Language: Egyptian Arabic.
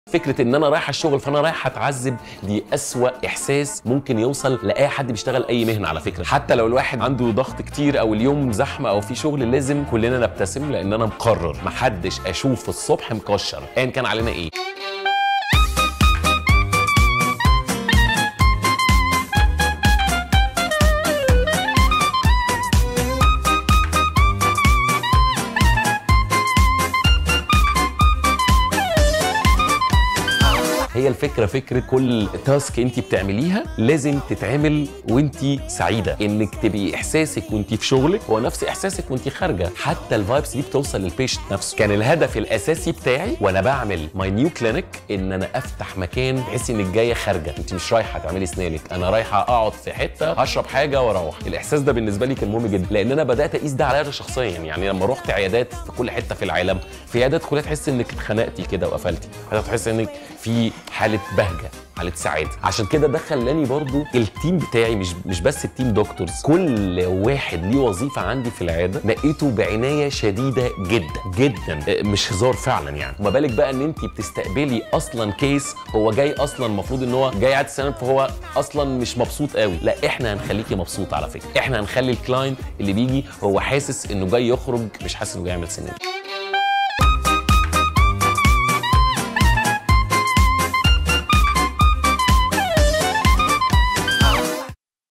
فكره ان انا رايح الشغل فانا رايح اتعذب دي اسوا احساس ممكن يوصل لاي حد بيشتغل اي مهنه على فكره حتى لو الواحد عنده ضغط كتير او اليوم زحمه او في شغل لازم كلنا نبتسم لان انا مقرر محدش اشوف الصبح مكشر ايا كان علينا ايه هي الفكره فكره كل تاسك انت بتعمليها لازم تتعمل وانت سعيده انك تبقي احساسك وانت في شغلك هو نفس احساسك وانت خارجه حتى الفايبس دي بتوصل للبيشنت نفسه كان الهدف الاساسي بتاعي وانا بعمل ماي نيو كلينيك ان انا افتح مكان تحسي انك جايه خارجه انت مش رايحه تعملي اسنانك انا رايحه اقعد في حته هشرب حاجه واروح الاحساس ده بالنسبه لي كان مهم جدا لان انا بدات اقيس ده عليا شخصيا يعني لما رحت عيادات في كل حته في العالم في عيادات كلها تحس انك اتخنقتي كده وقفلتي عيادات تحس انك في حاله بهجه حاله سعاده عشان كده ده خلاني برضو التيم بتاعي مش مش بس التيم دكتورز كل واحد ليه وظيفه عندي في العياده نقيته بعنايه شديده جدا جدا آه، مش هزار فعلا يعني وما بالك بقى ان انت بتستقبلي اصلا كيس هو جاي اصلا المفروض ان هو جاي عاد سنه فهو اصلا مش مبسوط قوي لا احنا هنخليكي مبسوط على فكره احنا هنخلي الكلاينت اللي بيجي هو حاسس انه جاي يخرج مش حاسس انه جاي يعمل سنان